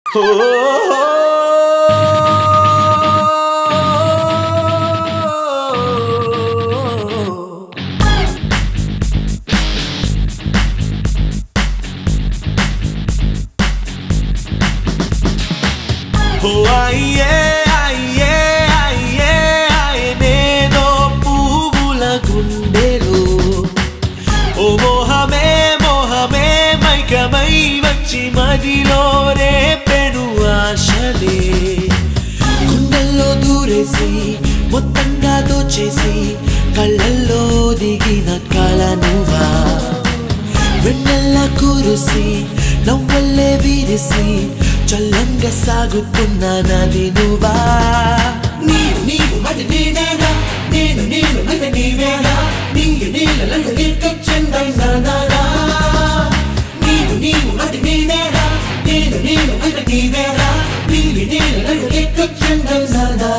అయ్యే అయ్యే అయ్యే ఆయనేదో పువ్వుల గుండెలో ఓ మోహమే మోహమే మైకమై వచ్చి మదిలో రేపెను ఆశలే గుండెల్లో దూరేసి మొత్తంగా దోచేసి కళ్ళల్లో దిగిన కళ నువ్వా వెన్నెల్ల కురిసి నవ్వల్లే విరిసి చల్లంగా సాగుతున్న నది నువ్వా నీవు నీవు అది నేనేనా నేను నేను అది నీవేనా నీవు నీళ్ళ చెందై నానా నీవు నీవు అది నేనేనా నేను నేను అది నీవేనా నీవి నీళ్ళ చెందై నానా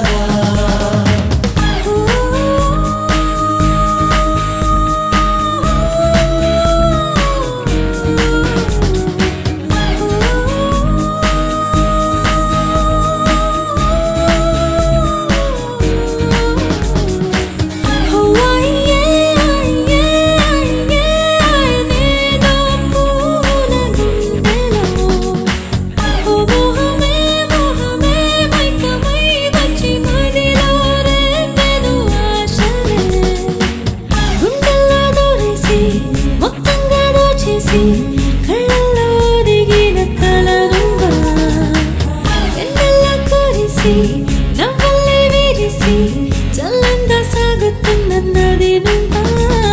కళ్ళల్లో దిగిన కలరుగా వెన్నెల కురిసి నవ్వల్లే విరిసి చల్లంగా సాగుతున్న నది నువ్వా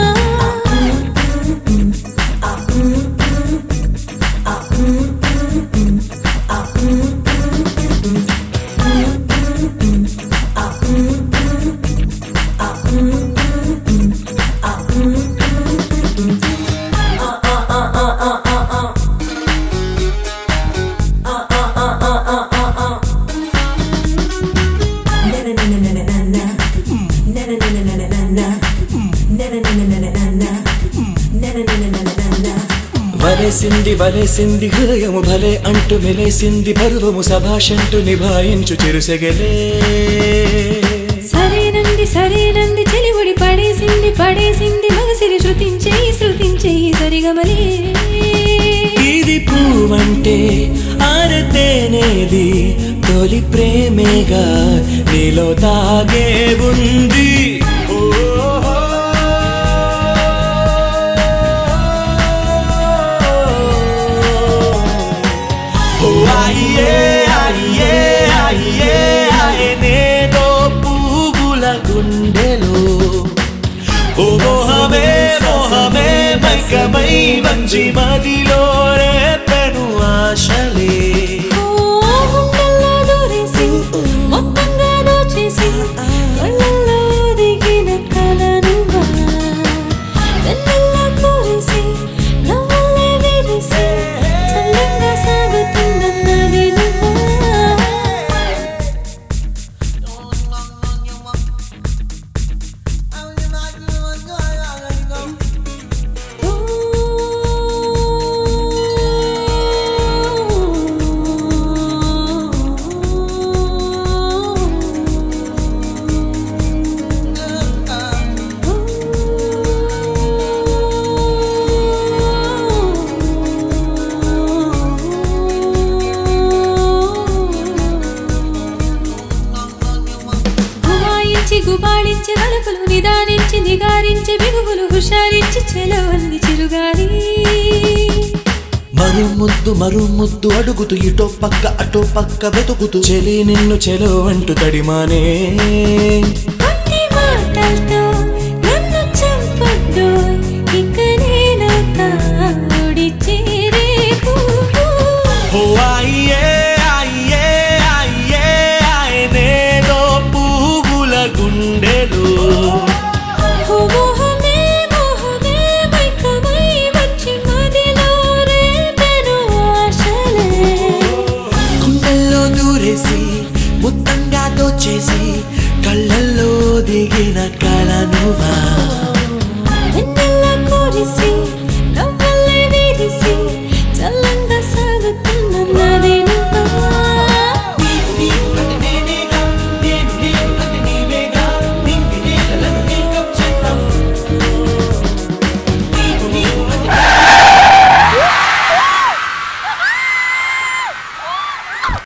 వలసింది వలసింది హృదయము భలే అంటూ మెలేసింది పర్వము సభాషంటూ నిభాయించు చిరుసెగలే సరేనంది సరేనంది చెలివుడి పడేసింది పడేసింది మగసిరి శృతించే శృతించే సరిగమలే ఇది పువ్వంటే ఆరతేనేది తొలి ప్రేమేగా నీలో తాగే ఉంది ఓ అయ్యే అయ్యే అయ్యే ఆయనేదో పువ్వుల గుండెలో ఓ మోహమే మోహమే మైకమై వంచి మదిలో రేపెను ఆశలే ఓ గుండెల్లో దూరేసి మొత్తంగా దోచేసి కళ్ళల్లో దిగిన కల నువ్వా వెన్నెల కురిసి నవ్వులే విరిసి చల్లంగా సాగుతున్న నది నువ్వా గుమాయించి గుబాళించి వలపులు నిదానించి నిగారించి బిగువులు హుషారించి చెలవంది చిరుగాలి మరు ముద్దు మరు ముద్దు అడుగుతూ ఇటో పక్క అటో పక్క వెతుకుతూ చెలి నిన్ను చెలో అంటూ తడిమానే కొన్ని మాటలతో నన్ను చంపొద్దు ఇక నేను తాడి చేరే పువ్వు. ఓ అయ్యే అయ్యే అయ్యే ఆయనేదో పువ్వుల గుండెలో ఓ మోహమే మోహమే మైకమై వచ్చి మదిలో రేపెను ఆశలే గుండెల్లో దూరేసి మొత్తంగా దోచేసి కళ్ళల్లో దిగిన కళ నువ్వా వెన్నెల కురిసి